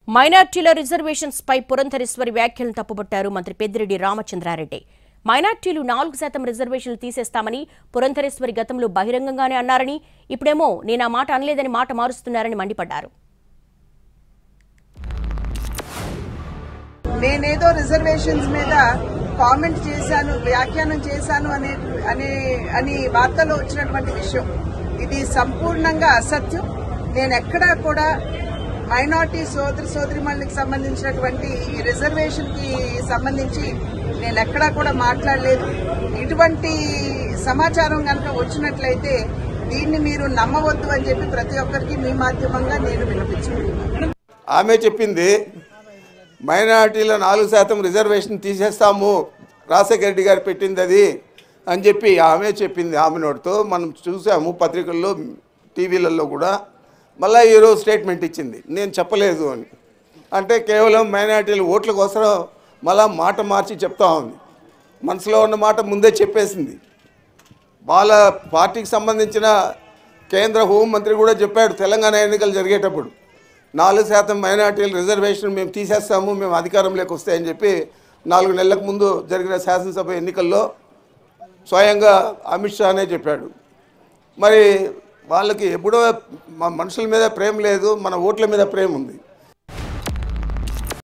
మైనార్టీల రిజర్వేషన్స్ పై పురంధరేశ్వరి వ్యాఖ్యలను తప్పుబట్టారు మంత్రి పెద్దిరెడ్డి రామచంద్రారెడ్డి మైనార్టీలు నాలుగు శాతం రిజర్వేషన్లు తీసేస్తామని పురంధరేశ్వరి గతంలో బహిరంగంగానే అన్నారని ఇప్పుడేమో నేను ఆ మాట అనలేదని మాట మారుస్తున్నారని మండిపడ్డారు నేనేదో రిజర్వేషన్స్ మీద కామెంట్ చేశాను వ్యాఖ్యానం చేశాను అనే అనే అని వార్తలో వచ్చినటువంటి విషయం ఇది సంపూర్ణంగా అసత్యం నేను ఎక్కడా కూడా మైనార్టీ సోదరి సోదరిమణులకు సంబంధించినటువంటి ఈ రిజర్వేషన్ కి సంబంధించి నేను ఎక్కడా కూడా మాట్లాడలేదు ఇటువంటి సమాచారం కనుక వచ్చినట్లయితే దీన్ని మీరు నమ్మవద్దు అని చెప్పి ప్రతి ఒక్కరికి మీ మాధ్యమంగా నేను వినిపించుకుంటున్నాను ఆమె చెప్పింది మైనారిటీల నాలుగు శాతం రిజర్వేషన్ తీసేస్తాము రాజశేఖర రెడ్డి గారు పెట్టింది అది అని చెప్పి ఆమె చెప్పింది ఆమె నోటితో మనం చూసాము పత్రికల్లో టీవీలలో కూడా మళ్ళీ ఈరోజు స్టేట్మెంట్ ఇచ్చింది నేను చెప్పలేదు అని అంటే కేవలం మైనారిటీల ఓట్ల కోసం మళ్ళా మాట మార్చి చెప్తా ఉంది మనసులో ఉన్న మాట ముందే చెప్పేసింది వాళ్ళ పార్టీకి సంబంధించిన కేంద్ర హోంమంత్రి కూడా చెప్పాడు తెలంగాణ ఎన్నికలు జరిగేటప్పుడు నాలుగు శాతం మైనార్టీల రిజర్వేషన్ మేము తీసేస్తాము మేము అధికారంలోకి వస్తాయని చెప్పి నాలుగు నెలలకు ముందు జరిగిన శాసనసభ ఎన్నికల్లో స్వయంగా అమిత్ షానే చెప్పాడు మరి వాళ్ళకి ఎప్పుడో మా మనుషుల మీద ప్రేమ లేదు మన ఓట్ల మీద ప్రేమ ఉంది